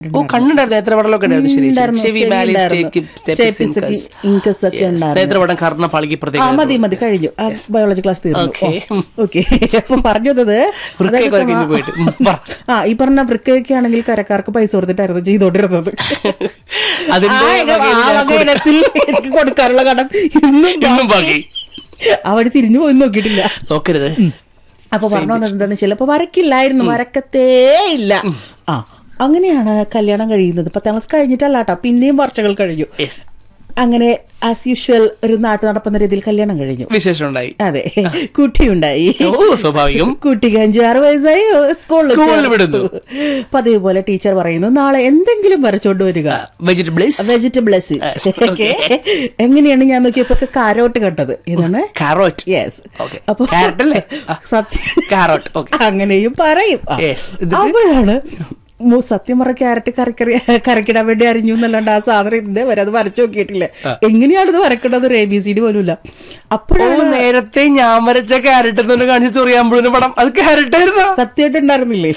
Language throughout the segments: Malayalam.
ഓ കണ്ണുണ്ടായിരുന്നു നേത്രപടലൊക്കെ ഉണ്ടായിരുന്നു ശരി ശരി. ഉണ്ടായിരുന്നു, ചെവി ചെവി മാലി ഉണ്ടായിരുന്നു. സ്റ്റേക്ക് സ്റ്റേപ്പിസ് ഒക്കെ, ഇൻകസ് ഒക്കെ ഉണ്ടായിരുന്നു. നേത്രപടം കർണ പളകി ആ പ്രത്യേക മതി മതി കഴിഞ്ഞു ആ ബയോളജി ക്ലാസ് തീർന്നു Okay. ഓക്കെ അപ്പൊ പറഞ്ഞത് വൃക്കയൊക്കെ അതായത് കഴിഞ്ഞ് പോയിട്ട്. ഉം, പറ. ആ ഈ പറഞ്ഞ വൃക്കയൊക്കെ ആണെങ്കിൽ കരക്കാർക്ക് പൈസ കൊടുത്തിട്ടായിരുന്നു ചെയ്തോണ്ടിരുന്നത് അതിന്റെ ആ ഇനം- വകയിൽ ആ ഞാൻ വക ഇനത്തിൽ എനിക്ക് കൊടുക്കാനുള്ള കടം ഇന്നും ഇന്നും ബാക്കി ആ വഴി തിരിഞ്ഞു പോയി നോക്കിയിട്ടില്ല നോക്കരുത് അപ്പൊ പറഞ്ഞു വന്നത് എന്താന്ന് വെച്ചാൽ അപ്പൊ വരക്കില്ലായിരുന്നു വരക്കത്തേ ഇല്ല ആ അങ്ങനെയാണ് കല്യാണം കഴിയുന്നത് പത്താം ക്ലാസ് കഴിഞ്ഞിട്ടല്ല കേട്ടോ പിന്നെയും വർഷങ്ങൾ കഴിഞ്ഞു Yes. അങ്ങനെ ആസ് യൂഷ്വൽ ഒരു നാട്ടു നടപ്പുന്ന രീതിയിൽ കല്യാണം കഴിഞ്ഞു വിശേഷം ഉണ്ടായി അതെ കുട്ടിയുണ്ടായി ഓ സ്വാഭാവികം കുട്ടിക്ക് അഞ്ചാറ് വയസ്സായി സ്കൂളിൽ സ്കൂളിൽ ചേർത്തു. വിടുന്നു. പതിവ് പോലെ ടീച്ചർ പറയുന്നു നാളെ എന്തെങ്കിലും വരച്ചോണ്ട് വരിക വെജിറ്റബിൾസ് വെജിറ്റബിൾസ് Yes, okay. എങ്ങനെയാണ് ഞാൻ നോക്കിയപ്പോ കാരോട്ട് കണ്ടത് ഇതാണ് കാരോട്ട് യെസ് Okay. അപ്പൊ Carrot അല്ലേ? ആ. സത്യം കാരോട്ട് ഓക്കെ അങ്ങനെയും പറയും ആ. Yes. എന്നിട്ട്? അപ്പോഴാണ് മു- സത്യം പറ ക്യാരറ്റ് കറിക്കറി കറിക്കിടാൻ വേണ്ടി അരിഞ്ഞു എന്നല്ലാണ്ട് ആ സാധനം ഇന്നേ വരെ അത് വരച്ചു നോക്കിയിട്ടില്ല എങ്ങനെയാണ് ഇത് വരക്കേണ്ടത് ഒരു എ ബി സി ഡി പോലുമില്ല ഓ അപ്പോഴാണ് നേരത്തെ ഞാൻ വരച്ച ക്യാരറ്റ് എന്ന് കാണിച്ചു ചൊറിയാമ്പുഴുന്ന പടം അത് ക്യാരറ്റ് ആയിരുന്നോ സത്യമായിട്ടുണ്ടായിരുന്നില്ലേ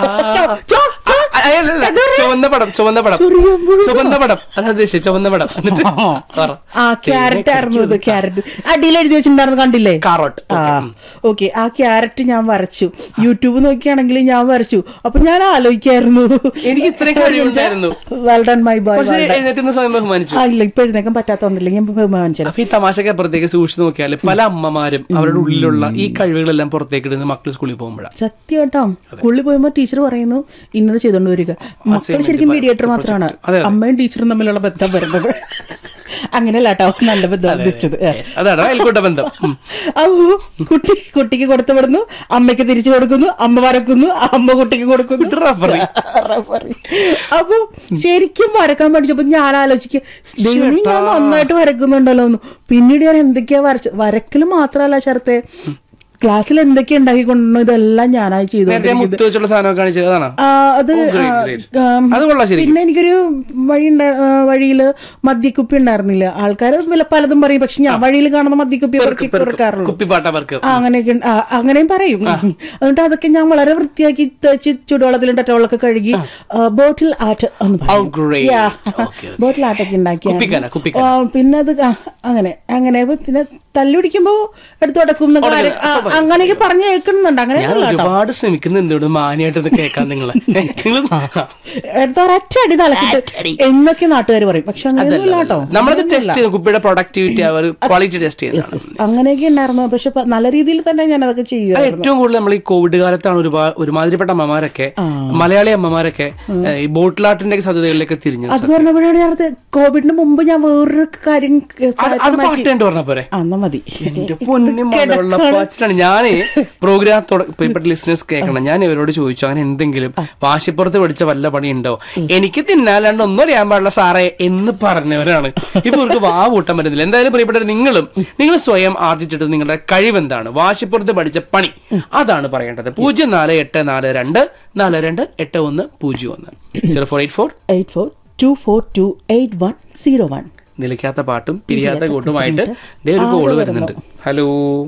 അല്ലല്ല ചുവന്ന പടം ചുവന്ന പടം ചൊറിയാമ്പുഴു. ചുവന്ന പടം അതാ ഉദ്ദേശിച്ചത് ചുവന്ന പടം എന്നിട്ട് പറ. ആ ക്യാരറ്റ് ആയിരുന്നു ഇത് ക്യാരറ്റ് അടിയിൽ എഴുതി വെച്ചിട്ടുണ്ടായിരുന്നു കണ്ടില്ലേ കാറോട്ട് ആ ഓക്കെ ആ ക്യാരറ്റ് ഞാൻ വരച്ചു യൂട്യൂബ് നോക്കിയാണെങ്കിൽ ഞാൻ വരച്ചു അപ്പൊ ഞാൻ ആലോചിക്കായിരുന്നു എനിക്ക് ഇത്രയും കഴിവുണ്ടായിരുന്നു. വെൽ ഡൺ മൈ ബോയ് പക്ഷെ എഴുന്നേറ്റ് സ്വയം ബഹുമാനിച്ചു ആ ഇല്ല ഇപ്പൊ എഴുന്നേക്കാൻ പറ്റാത്തോണ്ടല്ലേ ഞാൻ ബഹുമാനിച്ചത് അപ്പൊ ഈ തമാശക്ക് അപ്പുറത്തേക്ക് സൂക്ഷിച്ചു നോക്കിയാൽ പല അമ്മമാരും അവരുടെ ഉള്ളിലുള്ള ഈ കഴിവുകളെല്ലാം പുറത്തേക്ക് ഇടുന്ന മക്കൾ സ്കൂളിൽ പോകുമ്പോഴാണ് സത്യം കേട്ടോ സ്കൂളിൽ പോകുമ്പോൾ ടീച്ചർ പറയുന്നു ഇന്നത് ചെയ്തോണ്ട് വരിക മക്കൾ ശരിക്കും മീഡിയേറ്റർ മാത്രമാണ് അതെ, അതെ. അമ്മയും ടീച്ചറും തമ്മിലുള്ള ബന്ധം വരുന്നത് അങ്ങനെയല്ല കേട്ടോ നല്ല ബന്ധം ഉദ്ദേശിച്ചത് Yes, അതാണ് അയൽക്കൂട്ട ബന്ധം ഉം. അപ്പോ കുട്ടി കുട്ടിക്ക് കൊടുത്തു വിടുന്നു അമ്മയ്ക്ക് തിരിച്ചു കൊടുക്കുന്നു അമ്മ വരക്കുന്നു അമ്മ കുട്ടിക്ക് കൊടുക്കുന്നു ഇത് referee. Referee. അപ്പൊ ശരിക്കും വരക്കാൻ പഠിച്ചപ്പോ ഞാൻ ആലോചിക്കുക ദൈവമേ, ഞാൻ നന്നായിട്ട് വരക്കുന്നുണ്ടല്ലോ എന്ന് പിന്നീട് ഞാൻ എന്തൊക്കെയാ വരച്ച വരക്കല് മാത്രമല്ല ശരത്തെ ക്ലാസ്സിൽ എന്തൊക്കെയാ ഉണ്ടാക്കി കൊണ്ടുവന്നു ഇതെല്ലാം ഞാനായി ചെയ്തു നേരത്തെ മുത്ത് വെച്ചുള്ള സാധനമൊക്കെ കാണിച്ചത് അതാണോ ആ, അത് great, ആ, great. ആം, അത് കൊള്ളാം ശരിക്കും. പിന്നെ എനിക്കൊരു വഴി വഴിയില് മദ്യക്കുപ്പി ഉണ്ടായിരുന്നില്ല ആൾക്കാർ പലതും പറയും പക്ഷെ ഞാൻ വഴിയിൽ കാണുന്ന മദ്യക്കുപ്പി അവർക്ക് കൊടുക്കാറുള്ളൂ കുപ്പിപ്പാട്ട വർക്ക് ആ, അങ്ങനെയൊക്കെ ഉണ്ട്. ആ, അങ്ങനെയും പറയും എന്നിട്ട് അതൊക്കെ ഞാൻ വളരെ വൃത്തിയാക്കി തേച്ച് ചുടുവെള്ളത്തിലും ടറ്റവെള്ളമൊക്കെ കഴുകി ബോട്ടിൽ ആർട്ട് എന്ന് Oh, great. Okay, okay. Bottle ആർട്ടൊക്കെ കുപ്പിക്കല, ഉണ്ടാക്കി കുപ്പിക്കല. പിന്നെ അത് ആ, അങ്ങനെ അങ്ങനെ അപ്പൊ പിന്നെ തല്ലുപിടിക്കുമ്പോ എടുത്തു തുടക്കും എന്നൊക്കെ ഉടനെ, കാര്യം- ആ, സ്വാഭാവികം, അങ്ങനെയൊക്കെ പറഞ്ഞു കേൾക്കുന്നുണ്ട് അങ്ങനെ ഞാൻ ഒരുപാട് ശ്രമിക്കുന്നുണ്ട് ഇവിടെ മാനിയായിട്ട് ഇത് കേൾക്കാൻ നിങ്ങളെ നിങ്ങൾ എടുത്ത ഒരൊറ്റ അടി തലക്കിട്ട് എന്നൊക്കെ നാട്ടുകാർ പറയും പക്ഷെ അങ്ങനെയൊന്നുമില്ല കേട്ടോ നമ്മളത് ടെസ്റ്റ് ചെയ്തു കുപ്പിയുടെ പ്രൊഡക്ടിവിറ്റി അവർ ക്വാളിറ്റി ടെസ്റ്റ് ചെയ്തതാണ് അങ്ങനെയൊക്കെ ഉണ്ടായിരുന്നു പക്ഷെ പ- നല്ല രീതിയിൽ തന്നെ ഞാൻ അതൊക്കെ അത് ചെയ്യുമായിരുന്നു ഏറ്റവും കൂടുതൽ നമ്മൾ ഈ കോവിഡ് കാലത്താണ് ഒരുപാട് ഒരുമാതിരിപ്പെട്ട അമ്മമാരൊക്കെ മലയാളി അമ്മമാരൊക്കെ ഏഹ്, ഈ ബോട്ടിലാട്ടിന്റെ സാധ്യതകളിലേക്ക് തിരിഞ്ഞത് അത് പറഞ്ഞപ്പോഴാണ് ഞാൻ ഓർത്തത്, കോവിഡിന് മുമ്പ് ഞാൻ വേറൊരു കാര്യം ക- അത് അത് പാട്ട് കണ്ടു പറഞ്ഞ പോരെ ആ, എന്നാ മതി എന്റെ പൊന്നു വെള്ളപ്പാച്ചിലാണ് ഞാന് പ്രോഗ്രാം പ്രിയപ്പെട്ട ലിസണേഴ്സ് കേൾക്കണം ഞാൻ ഇവരോട് ചോദിച്ചു അങ്ങനെ എന്തെങ്കിലും വാശിപ്പുറത്ത് പഠിച്ച വല്ല പണി ഉണ്ടോ എനിക്ക് തിന്നാലാണ്ട് ഒന്നും അറിയാൻ പാടില്ല സാറേ എന്ന് പറഞ്ഞവരാണ് ഇപ്പൊ ഇവർക്ക് വാ കൂട്ടാൻ പറ്റുന്നില്ല എന്തായാലും പ്രിയപ്പെട്ടവർ നിങ്ങളും നിങ്ങൾ സ്വയം ആർജിച്ചിട്ട് നിങ്ങളുടെ കഴിവെന്താണ് വാശിപ്പുറത്ത് പഠിച്ച പണി അതാണ് പറയേണ്ടത് പൂജ്യം നാല് എട്ട് നാല് രണ്ട് നാല് രണ്ട് എട്ട് ഒന്ന് പൂജ്യം ഒന്ന് zero four eight four eight four two four two eight one zero one നിലയ്ക്കാത്ത പാട്ടും പിരിയാത്ത കൂട്ടുമായിട്ട് ദേ ഒരു കോള് വരുന്നുണ്ട് ഹലോ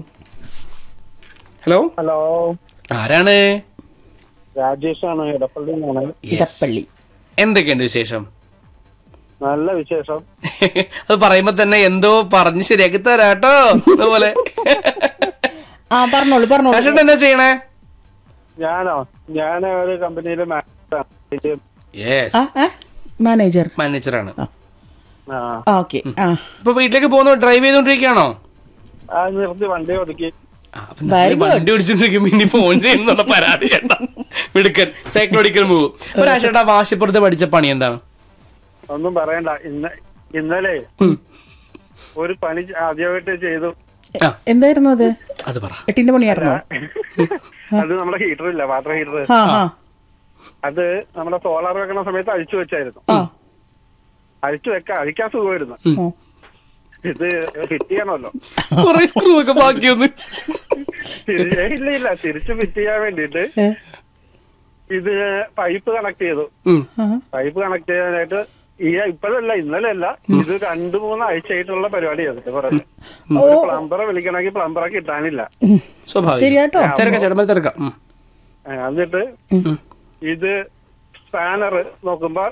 ഹലോ ഹലോ ആരാണ് രാജേഷാണ് ഇടപ്പള്ളിയിൽ നിന്നാണ് ഇടപ്പള്ളി എന്തൊക്കെയുണ്ട് വിശേഷം നല്ല വിശേഷം അത് പറയുമ്പോ തന്നെ എന്തോ പറഞ്ഞ് ശരിയാക്കി തരാട്ടോ അതുപോലെ ആ പറഞ്ഞോളൂ പറഞ്ഞോളൂ കാശേട്ടൻ എന്താ ചെയ്യണേ ഞാനോ ഞാൻ ഒരു കമ്പനിയിലെ മാനേജറാണ് യെസ് ആ മാനേജർ മാനേജറാണ് ആ ഓക്കെ ആ ഇപ്പൊ വീട്ടിലേക്ക് പോകുന്നു ഡ്രൈവ് ചെയ്തോണ്ടിരിക്കുകയാണോ ആ നിർത്തി വണ്ടി ഒതുക്കി ആ, അപ്പൊ നമ്മള് വണ്ടി ഓടിച്ചോണ്ടിരിക്കുമ്പോ ഇനി ഫോൺ ചെയ്യുന്നുള്ള പരാതി കേട്ടോ മിടുക്കൻ സൈക്ലോഡിക്കൽ മൂവ് ഒരാഴ്ച വാശിപ്പുറത്ത് പഠിച്ച പണി എന്താണ് ഒന്നും പറയണ്ട ഇന്ന ഇന്നലെ ഒരു പണി ആദ്യമായിട്ട് ചെയ്തു ആ എന്തായിരുന്നു അത് അത് പറ എട്ടിന്റെ പണിയായിരുന്നോ അത് നമ്മുടെ ഹീറ്റർ ഇല്ല വാട്ടർ ഹീറ്റർ ആ ആ അത് നമ്മുടെ സോളാർ വെക്കണ സമയത്ത് അഴിച്ചു വെച്ചായിരുന്നു ആ അഴിച്ചു വെക്കാൻ അഴിക്കാൻ സുഖമായിരുന്നു ഉം. ഇത് ഫിറ്റ് ചെയ്യണമല്ലോ കുറെ സ്ക്രൂ ഒക്കെ ബാക്കിയൊന്ന് തിരി- ഏയ് ഇല്ല ഇല്ല തിരിച്ച് ഫിറ്റ് ചെയ്യാൻ വേണ്ടിയിട്ട് ഏ, ഇത് പൈപ്പ് കണക്ട് ചെയ്തു ഉം. ആ. പൈപ്പ് കണക്ട് ചെയ്യാനായിട്ട് ഈ ഇപ്പോഴല്ല ഇന്നലെ അല്ല ഇത് രണ്ടു മൂന്ന് ആഴ്ചയായിട്ടുള്ള പരിപാടിയാണ് ഇത് പറയുന്നത് ഒരു പ്ലംബറെ വിളിക്കണമെങ്കിൽ പ്ലംബറെ കിട്ടാനില്ല സ്വാഭാവികം ശരിയാട്ടോ തിരക്കാം ചേട്ടൻ തിരക്കാം ഉം. ആ, എന്നിട്ട് ഇത് സ്പാനർ നോക്കുമ്പോ